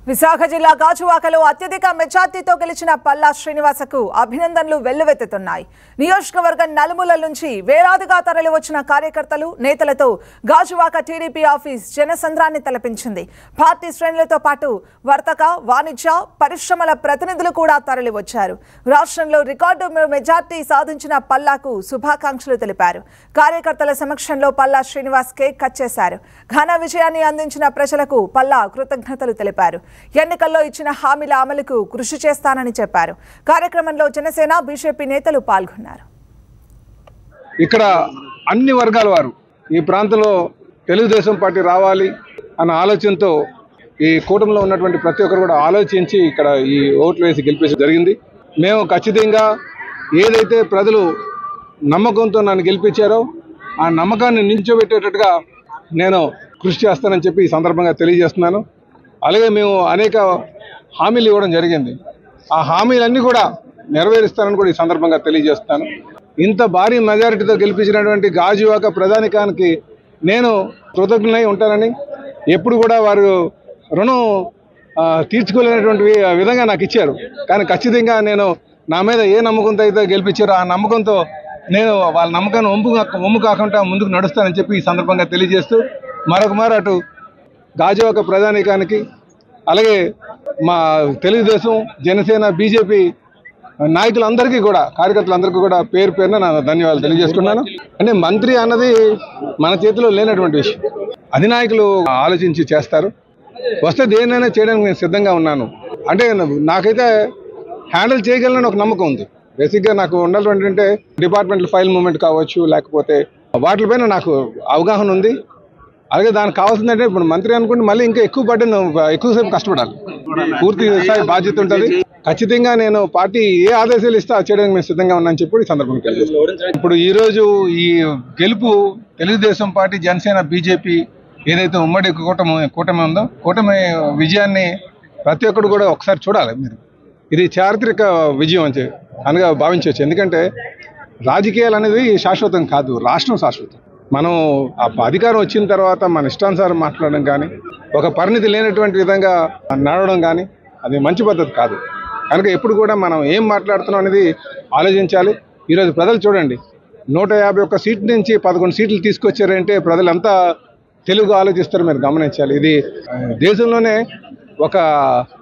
విశాఖ జిల్లా గాజువాకలో అత్యధిక మెజార్టీతో గెలిచిన పల్లా శ్రీనివాసకు అభినందనలు వెల్లువెత్తుతున్నాయి నియోజకవర్గం నలుమూలల నుంచి వేలాదిగా తరలివచ్చిన కార్యకర్తలు నేతలతో గాజువాక టీడీపీ ఆఫీస్ జనసంద్రాన్ని తలపించింది పార్టీ శ్రేణులతో పాటు వర్తక వాణిజ్య పరిశ్రమల ప్రతినిధులు కూడా తరలివచ్చారు రాష్ట్రంలో రికార్డు మెజార్టీ సాధించిన పల్లాకు శుభాకాంక్షలు తెలిపారు కార్యకర్తల సమక్షంలో పల్లా శ్రీనివాస్ కేక్ కట్ చేశారు ఘన విజయాన్ని అందించిన ప్రజలకు పల్లా కృతజ్ఞతలు తెలిపారు ఎన్నికల్లో ఇచ్చిన హామీల అమలుకు కృషి చేస్తానని చెప్పారు కార్యక్రమంలో జనసేన బీజేపీ నేతలు పాల్గొన్నారు ఇక్కడ అన్ని వర్గాల వారు ఈ ప్రాంతంలో తెలుగుదేశం పార్టీ రావాలి అన్న ఆలోచనతో ఈ కూటమిలో ఉన్నటువంటి ప్రతి ఒక్కరు కూడా ఆలోచించి ఇక్కడ ఈ ఓట్లు వేసి గెలిపేసి జరిగింది మేము ఖచ్చితంగా ఏదైతే ప్రజలు నమ్మకంతో నన్ను గెలిపించారో ఆ నమ్మకాన్ని నించోబెట్టేటట్టుగా నేను కృషి చేస్తానని చెప్పి ఈ సందర్భంగా తెలియజేస్తున్నాను అలాగే మేము అనేక హామీలు ఇవ్వడం జరిగింది ఆ హామీలన్నీ కూడా నెరవేరుస్తానని కూడా ఈ సందర్భంగా తెలియజేస్తాను ఇంత భారీ మెజారిటీతో గెలిపించినటువంటి గాజువాక ప్రధానికానికి నేను కృతజ్ఞులై ఉంటానని ఎప్పుడు కూడా వారు రుణం ఆ, తీర్చుకోలేనటువంటి వి- విధంగా నాకు ఇచ్చారు కానీ ఖచ్చితంగా నేను నా మీద ఏ నమ్మకంతో అయితే గెలిపించారో ఆ నమ్మకంతో నేను వాళ్ళ నమ్మకాన్ని ఒంపు కాక- ఒమ్ము కాకుండా ముందుకు నడుస్తానని చెప్పి ఈ సందర్భంగా తెలియజేస్తూ మరొక మారు అటు గాజువాక ప్రధానికానికి అలాగే మా తెలుగుదేశం జనసేన బీజేపీ నాయకులందరికీ కూడా కార్యకర్తలందరికీ కూడా పేరు పేరున నా ధన్యవాదాలు తెలియజేసుకున్నాను అంటే మంత్రి అన్నది మన చేతిలో లేనటువంటి విషయం అధినాయకులు ఆలోచించి చేస్తారు వస్తే దేన్నైనా చేయడానికి నేను సిద్ధంగా ఉన్నాను అంటే నాకైతే హ్యాండిల్ చేయగలనని ఒక నమ్మకం ఉంది బేసిక్గా నాకు ఉన్నటువంటి అంటే డిపార్ట్మెంటల్ ఫైల్ మూమెంట్ కావచ్చు లేకపోతే వాటిపైన నాకు అవగాహన ఉంది అలాగే దానికి కావాల్సిందంటే ఇప్పుడు మంత్రి అనుకుంటే మళ్ళీ ఇంకా ఎక్కువ బడ్డను ఎక్కువసేపు కష్టపడాలి పూర్తి స్థాయి బాధ్యత ఉంటుంది ఖచ్చితంగా నేను పార్టీ ఏ ఆదేశాలు ఇస్తే అది చేయడానికి మేము సిద్ధంగా ఉన్నానని చెప్పి ఈ సందర్భంగా తెలియజేస్తున్నాను. ఇప్పుడు ఈ రోజు ఈ గెలుపు తెలుగుదేశం పార్టీ జనసేన బీజేపీ ఏదైతే ఉమ్మడి కూటమి కూటమి ఉందో కూటమి విజయాన్ని ప్రతి ఒక్కరు కూడా ఒకసారి చూడాలి మీరు ఇది చారిత్రక విజయం అని చెప్పి అనగా భావించవచ్చు ఎందుకంటే రాజకీయాలు అనేది శాశ్వతం కాదు రాష్ట్రం శాశ్వతం మనం ఆ అధికారం వచ్చిన తర్వాత మన ఇష్టానుసారం మాట్లాడడం కానీ ఒక పరిణితి లేనటువంటి విధంగా నడవడం కానీ అది మంచి పద్ధతి కాదు కనుక ఎప్పుడు కూడా మనం ఏం మాట్లాడుతున్నాం అనేది ఆలోచించాలి ఈరోజు ప్రజలు చూడండి నూట యాభై ఒక్క సీట్ నుంచి పదకొండు సీట్లు తీసుకొచ్చారంటే ప్రజలు ఎంత తెలుగు ఆలోచిస్తారో మీరు గమనించాలి ఇది ఆ, దేశంలోనే ఒక